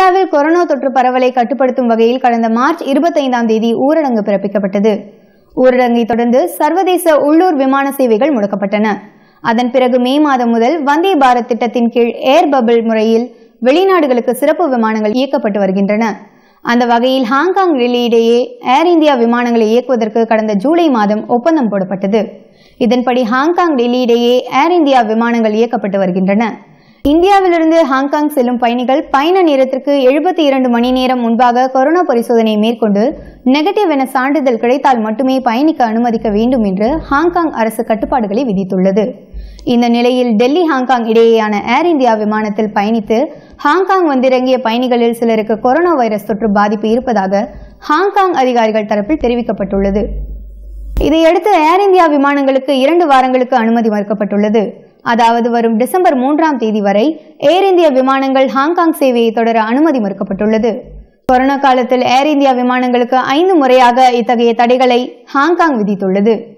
இந்தியாவில் கொரோனா தொற்று பரவலை கட்டுப்படுத்தும் வகையில் கடந்த மார்ச் இருபத்தைந்தாம் தேதி ஊரடங்கு பிறப்பிக்கப்பட்டது ஊரடங்கை தொடர்ந்து சர்வதேச உள்ளூர் விமான சேவைகள் முடக்கப்பட்டன அதன் பிறகு மே மாதம் முதல் வந்தே பாரத் திட்டத்தின் கீழ் ஏர் பபிள் முறையில் வெளிநாடுகளுக்கு சிறப்பு விமானங்கள் இயக்கப்பட்டு வருகின்றன அந்த வகையில் ஹாங்காங் டெல்லி இடையே ஏர் இந்தியா விமானங்களை இயக்குவதற்கு கடந்த ஜூலை மாதம் ஒப்பந்தம் போடப்பட்டது இதன்படி ஹாங்காங் டெல்லி இடையே ஏர் இந்தியா விமானங்கள் இயக்கப்பட்டு வருகின்றன இந்தியாவிலிருந்து ஹாங்காங் செல்லும் பயணிகள் பயண நேரத்திற்கு எழுபத்தி இரண்டு மணி நேரம் முன்பாக கொரோனா பரிசோதனை மேற்கொண்டு நெகட்டிவ் என சான்றிதழ் கிடைத்தால் மட்டுமே பயணிக்க அனுமதிக்க வேண்டும் என்று ஹாங்காங் அரசு கட்டுப்பாடுகளை விதித்துள்ளது இந்த நிலையில் டெல்லி ஹாங்காங் இடையேயான ஏர் இந்தியா விமானத்தில் பயணித்து ஹாங்காங் வந்திறங்கிய பயணிகளில் சிலருக்கு கொரோனா வைரஸ் தொற்று பாதிப்பு இருப்பதாக ஹாங்காங் அதிகாரிகள் தரப்பில் தெரிவிக்கப்பட்டுள்ளது இதையடுத்து ஏர் இந்தியா விமானங்களுக்கு இரண்டு வாரங்களுக்கு அனுமதி மறுக்கப்பட்டுள்ளது அதாவது வரும் டிசம்பர் மூன்றாம் தேதி வரை ஏர் இந்தியா விமானங்கள் ஹாங்காங் சேவையை தொடர அனுமதி மறுக்கப்பட்டுள்ளது கொரோனா காலத்தில் ஏர் இந்தியா விமானங்களுக்கு ஐந்து முறையாக இத்தகைய தடைகளை ஹாங்காங் விதித்துள்ளது